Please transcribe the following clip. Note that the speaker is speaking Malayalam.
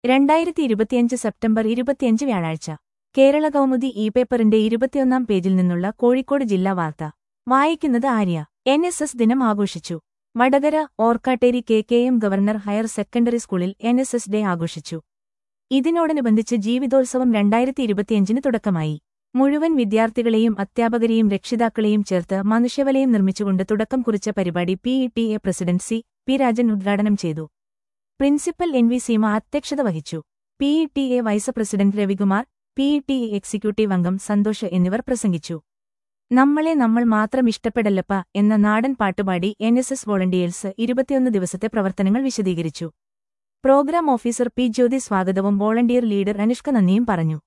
രണ്ടായിരത്തി ഇരുപത്തിയഞ്ച് സെപ്റ്റംബർ ഇരുപത്തിയഞ്ച് വ്യാഴാഴ്ച കേരള കൗമുദി ഇ പേപ്പറിന്റെ ഇരുപത്തിയൊന്നാം പേജിൽ നിന്നുള്ള കോഴിക്കോട് ജില്ലാ വാർത്ത വായിക്കുന്നത് ആര്യ എൻ എസ് എസ് ദിനം ആഘോഷിച്ചു Vadakara Orkkatteri K K M government higher secondary സ്കൂളിൽ എൻ എസ് എസ് ഡേ ആഘോഷിച്ചു ഇതിനോടനുബന്ധിച്ച് ജീവിതോത്സവം രണ്ടായിരത്തി ഇരുപത്തിയഞ്ചിന് തുടക്കമായി മുഴുവൻ വിദ്യാർത്ഥികളെയും അധ്യാപകരെയും രക്ഷിതാക്കളെയും ചേർത്ത് മനുഷ്യവലയം നിർമ്മിച്ചുകൊണ്ട് തുടക്കം കുറിച്ച പരിപാടി P E T A president C P Rajan ഉദ്ഘാടനം ചെയ്തു പ്രിൻസിപ്പൽ എൻ വി സീമ അധ്യക്ഷത വഹിച്ചു P E T A vice president Ravikumar P E T A executive അംഗം സന്തോഷ് എന്നിവർ പ്രസംഗിച്ചു നമ്മളെ നമ്മൾ മാത്രം ഇഷ്ടപ്പെടല്ലപ്പ എന്ന നാടൻ പാട്ടുപാടി എൻ എസ് എസ് വോളണ്ടിയേഴ്സ് ഇരുപത്തിയൊന്ന് ദിവസത്തെ പ്രവർത്തനങ്ങൾ വിശദീകരിച്ചു പ്രോഗ്രാം ഓഫീസർ പി ജ്യോതി സ്വാഗതവും വോളണ്ടിയർ ലീഡർ അനുഷ്ക നന്ദിയും പറഞ്ഞു